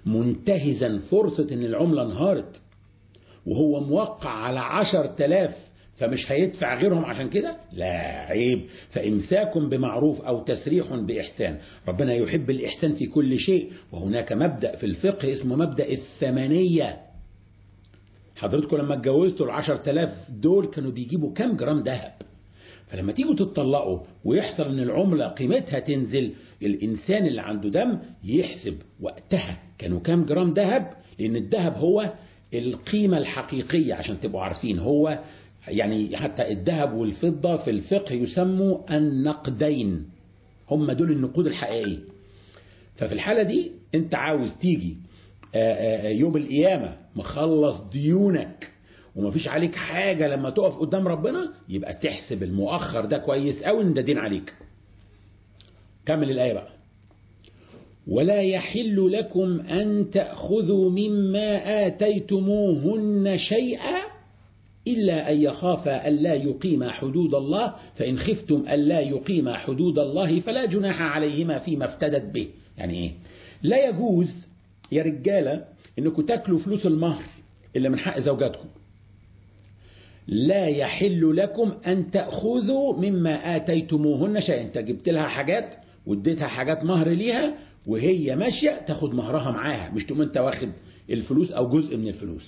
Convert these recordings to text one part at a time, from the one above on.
منتهزا فرصة ان العملة انهارت وهو موقع على عشر تلاف فمش هيدفع غيرهم عشان كده لا عيب فإمساك بمعروف أو تسريح بإحسان ربنا يحب الإحسان في كل شيء وهناك مبدأ في الفقه اسمه مبدأ الثمنية حضرتكم لما اتجوزتوا العشر تلاف دول كانوا بيجيبوا كام جرام ذهب فلما تيجوا تتطلقوا ويحصل ان العملة قيمتها تنزل الانسان اللي عنده دم يحسب وقتها كانوا كام جرام ذهب لان الذهب هو القيمة الحقيقية عشان تبقوا عارفين هو يعني حتى الذهب والفضة في الفقه يسموا النقدين هم دول النقود الحقيقية ففي الحالة دي انت عاوز تيجي يوم القيامة مخلص ديونك ومفيش عليك حاجة لما تقف قدام ربنا يبقى تحسب المؤخر ده كويس قوي ان ده دين عليك كمل الآية بقى ولا يحل لكم أن تأخذوا مما آتيتموهن شيئا إلا أن يخافا ألا يقيما حدود الله فإن خفتم ألا يقيما حدود الله فلا جناح عليهما فيما افتدت به يعني إيه لا يجوز يا رجالة إنكم تاكلوا فلوس المهر اللي من حق زوجاتكم لا يحل لكم أن تأخذوا مما آتيتموهن شيئا أنت جبت لها حاجات واديتها حاجات مهر ليها وهي ماشية تاخد مهرها معاها مش تقوم انت واخد الفلوس او جزء من الفلوس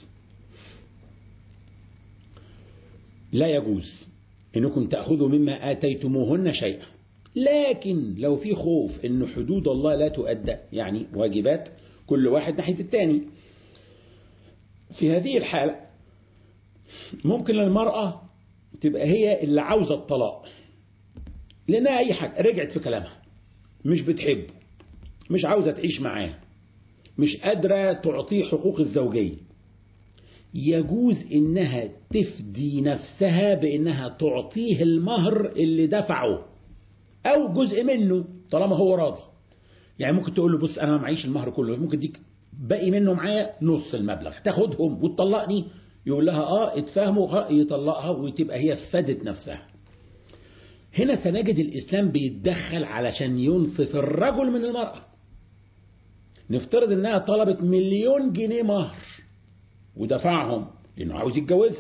لا يجوز انكم تأخذوا مما آتيتموهن شيئا لكن لو في خوف ان حدود الله لا تؤدى يعني واجبات كل واحد ناحية التاني في هذه الحالة ممكن المرأة تبقى هي اللي عاوزة الطلاق لأنها أي حاجة رجعت في كلامها مش بتحبه مش عاوزة تعيش معاه مش قادرة تعطيه حقوق الزوجية يجوز إنها تفدي نفسها بإنها تعطيه المهر اللي دفعه أو جزء منه طالما هو راضي يعني ممكن تقول له بص أنا ما معيش المهر كله ممكن ديك باقي منه معايا نص المبلغ تاخدهم وتطلقني يقول لها اه اتفاهموا يطلقها وتبقى هي فدت نفسها هنا سنجد الإسلام بيتدخل علشان ينصف الرجل من المرأة نفترض انها طلبت مليون جنيه مهر ودفعهم لانه عاوز يتجوزها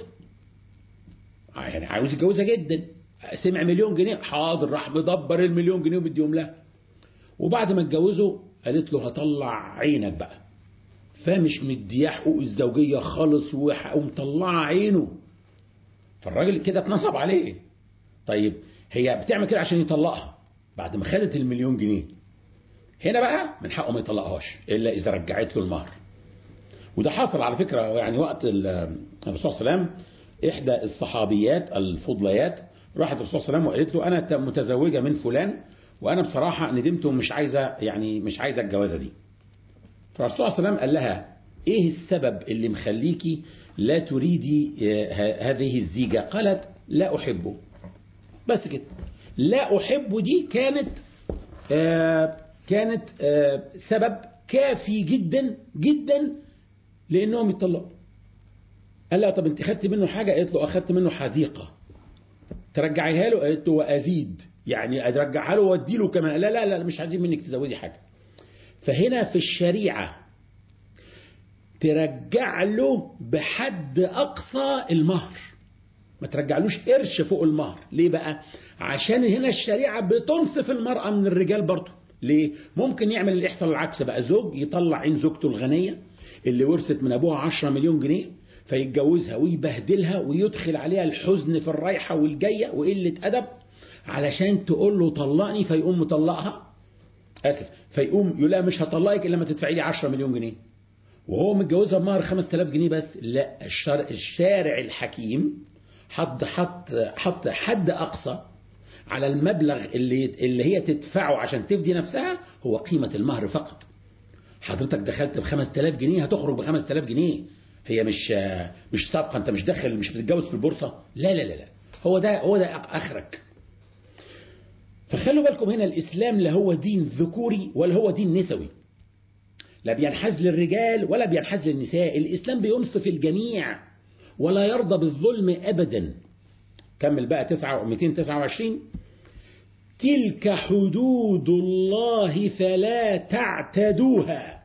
يعني عاوز يتجوزها جدا سمع مليون جنيه حاضر راح مدبر المليون جنيه ومديهم لها وبعد ما اتجوزوا قالت له هطلع عينك بقى فمش مدياه حقوق الزوجية خالص ومطلعة عينه فالراجل كده اتنصب عليه طيب هي بتعمل كده عشان يطلقها بعد ما خدت المليون جنيه هنا بقى من حقه ما يطلقهاش الا اذا رجعت له المهر وده حصل على فكره يعني وقت الرسول صلى الله عليه وسلم احدى الصحابيات الفضليات راحت الرسول صلى الله عليه وسلم وقالت له انا متزوجه من فلان وانا بصراحه ندمت ومش عايزه يعني مش عايزه الجوازه دي فالرسول صلى الله عليه وسلم قال لها ايه السبب اللي مخليكي لا تريدي هذه الزيجه قالت لا احبه بس كده لا أحب دي كانت آه كانت آه سبب كافي جدا جدا لأنهم يطلقوا قال لها طب انت خدت منه حاجة قالت له أخدت منه حديقة ترجعيها له قالت له وأزيد يعني أرجعها له وأدي له كمان لا لا لا مش عايزين منك تزودي حاجة فهنا في الشريعة ترجع له بحد أقصى المهر ما ترجعلوش قرش فوق المهر ليه بقى عشان هنا الشريعة بتنصف المرأة من الرجال برضه ليه ممكن يعمل اللي يحصل العكس بقى زوج يطلع عين زوجته الغنية اللي ورثت من أبوها 10 مليون جنيه فيتجوزها ويبهدلها ويدخل عليها الحزن في الرايحة والجاية وقلة أدب علشان تقول له طلقني فيقوم مطلقها آسف فيقوم يقول لها مش هطلقك إلا ما تدفعي لي 10 مليون جنيه وهو متجوزها بمهر 5000 جنيه بس لا الشارع, الشارع الحكيم حط حط حط حد اقصى على المبلغ اللي اللي هي تدفعه عشان تفدي نفسها هو قيمة المهر فقط حضرتك دخلت ب 5000 جنيه هتخرج ب 5000 جنيه هي مش مش سابقة انت مش داخل مش بتتجوز في البورصة لا لا لا لا هو ده هو ده اخرك فخلوا بالكم هنا الاسلام لا هو دين ذكوري ولا هو دين نسوي لا بينحاز للرجال ولا بينحاز للنساء الاسلام بينصف الجميع ولا يرضى بالظلم أبدا كمل بقى 229 تلك حدود الله فلا تعتدوها